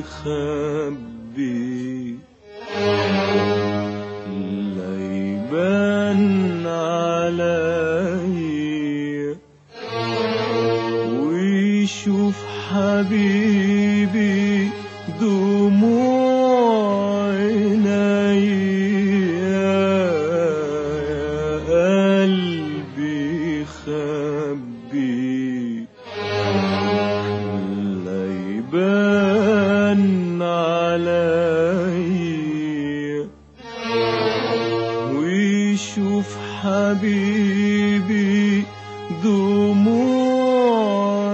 بيخبي لا يبان عليا ويشوف حبيبي دموع عينيا يا قلبي خبي لا يبان عليا ويشوف حبيبي دموع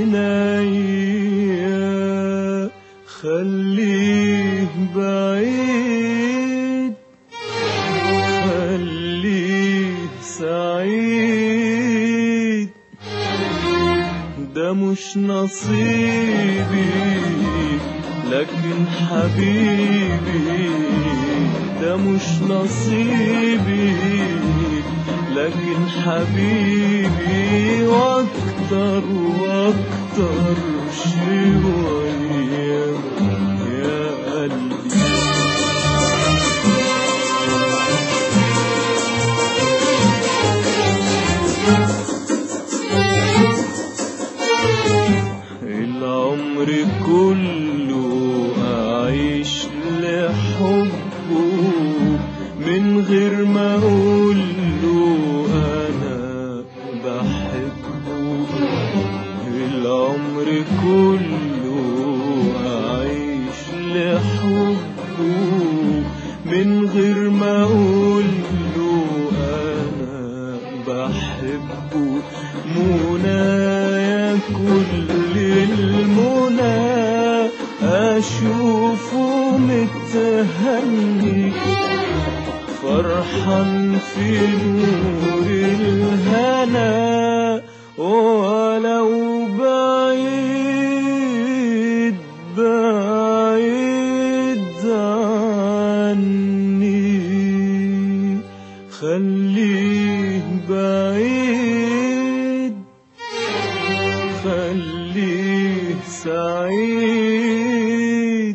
عينيا خليه بعيد خليه سعيد ده مش نصيبي لكن حبيبي ده مش نصيبي لكن حبيبي واكتر واكتر شوية يا قلبي العمر كله أعيش لحبه من غير ما أقول له أنا بحبه العمر كله أعيش لحبه من غير ما أقول له أنا بحبه منايا كل المنى أشوفه متهني فرحان في نور الهنا ولو بعيد بعيد عني خليه بعيد خليه سعيد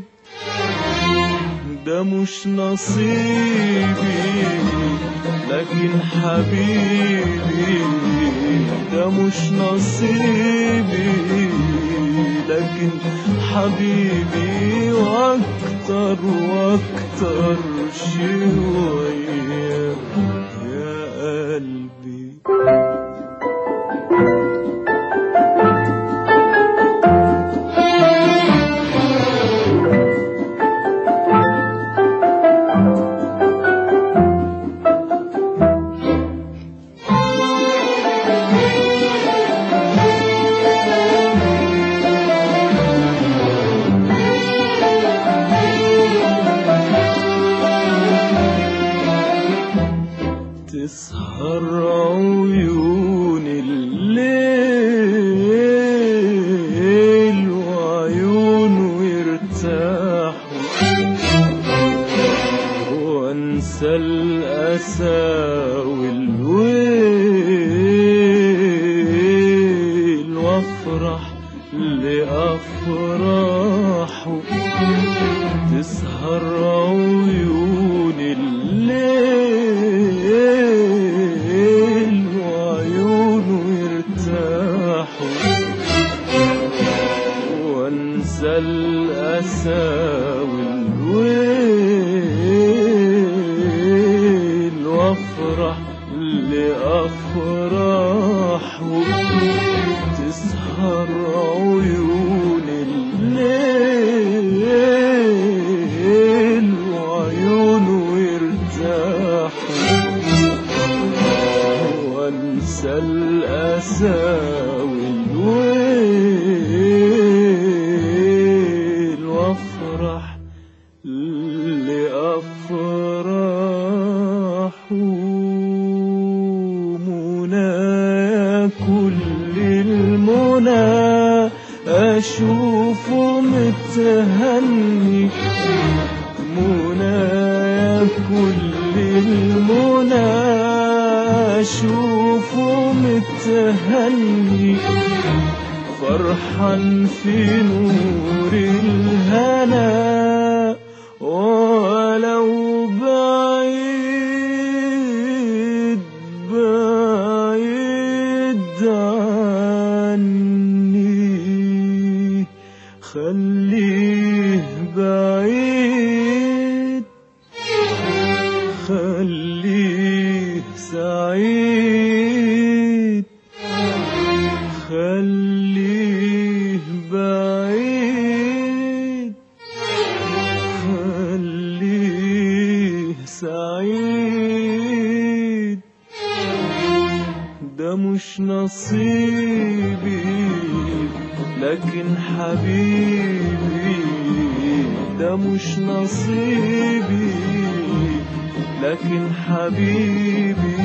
ده مش نصيبي لكن حبيبي ده مش نصيبي لكن حبيبي واكتر واكتر شوية يا قلبي تسهر عيون الليل وعيونه يرتاحوا وانسى الأسى والويل وافرح لأفراحه تسهر عيون الليل وعيونه يرتاحوا وانسى الأسى والويل وافرح لأفراحه تسهر عيون الليل وعيونه يرتاحوا وانسى الأسى والويل وافرح لأفراحه منى كل المنى أشوفه متهني منى كل المنى أشوفه متهني فرحان في نور الهنا ولو بعيد بعيد عني خليه بعيد خليه سعيد خليه بعيد خليه سعيد ده مش نصيبي لكن حبيبي ده مش نصيبي لكن حبيبي